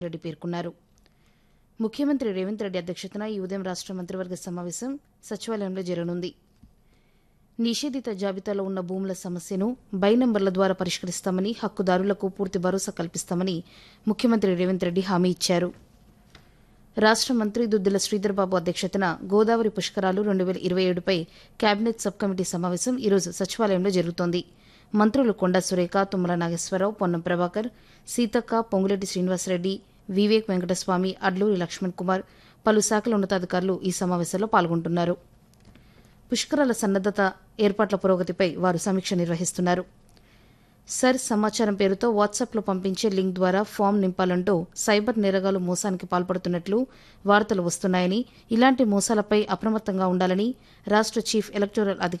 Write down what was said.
రెడ్డి పేర్కొన్నారు ముఖ్యమంత్రి రేవంత్ రెడ్డి అధ్యక్షతన ఈ ఉదయం రాష్ట మంత్రివర్గ సమావేశం సచివాలయంలో జరగనుంది నిషేధిత జాబితాలో ఉన్న భూముల సమస్యను బై నంబర్ల ద్వారా పరిష్కరిస్తామని హక్కుదారులకు పూర్తి భరోసా కల్పిస్తామని ముఖ్యమంత్రి రేవంత్ రెడ్డి హామీ ఇచ్చారు రాష్ట మంత్రి దుద్దిల శ్రీధర్బాబు అధ్యక్షతన గోదావరి పుష్కరాలు రెండు వేల ఇరవై ఏడుపై కేబినెట్ సబ్ కమిటీ సమావేశం ఈరోజు సచివాలయంలో జరుగుతోంది మంత్రులు కొండా సురేఖ తుమ్మల నాగేశ్వరరావు పొన్నం ప్రభాకర్ సీతక్క పొంగులేటి శ్రీనివాసరెడ్డి వివేక్ వెంకటస్వామి అడ్లూరి లక్ష్మణ్ కుమార్ పలు శాఖల ఉన్నతాధికారులు ఈ సమావేశంలో పాల్గొంటున్నారు పుష్కరాల సన్నద్దత ఏర్పాట్ల పురోగతిపై వారు సమీక్ష నిర్వహిస్తున్నారు సర్ సమాచారం పేరుతో వాట్సాప్లో పంపించే లింక్ ద్వారా ఫామ్ నింపాలంటూ సైబర్ నేరగాలు మోసానికి పాల్పడుతున్నట్లు వార్తలు వస్తున్నాయని ఇలాంటి మోసాలపై అప్రమత్తంగా ఉండాలని రాష్ట చీఫ్ ఎలక్టోరల్ అధికారి